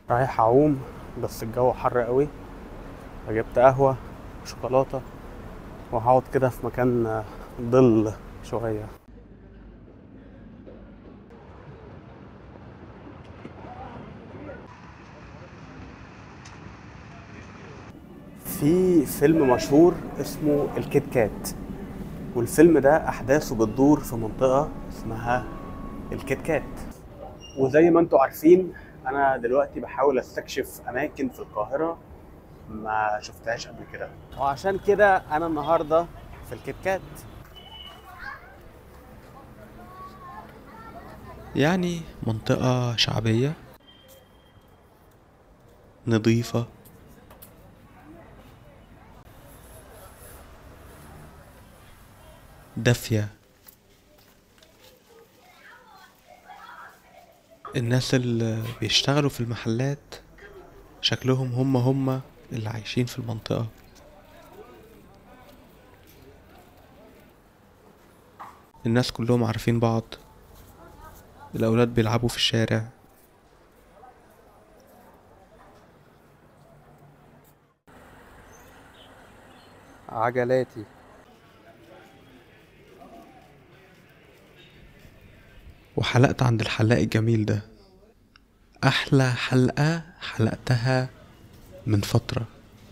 رايح اعوم بس الجو حر قوي فجبت قهوة وشوكولاتة وهقعد كده في مكان ظل شوية في فيلم مشهور اسمه الكيت كات والفيلم ده احداثه بتدور في منطقة اسمها الكيت كات وزي ما انتم عارفين انا دلوقتي بحاول استكشف اماكن في القاهرة ما شفتهاش قبل كده وعشان كده انا النهاردة في الكيت كات يعني منطقة شعبية نظيفة دافية الناس اللي بيشتغلوا في المحلات شكلهم هم هم اللي عايشين في المنطقة الناس كلهم عارفين بعض الأولاد بيلعبوا في الشارع عجلاتي وحلقت عند الحلاق الجميل ده أحلى حلقة حلقتها من فترة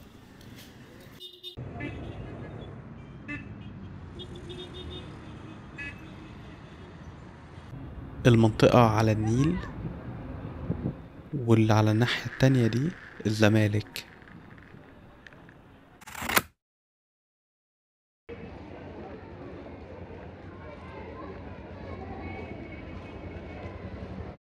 المنطقة على النيل واللي على الناحية التانية دي الزمالك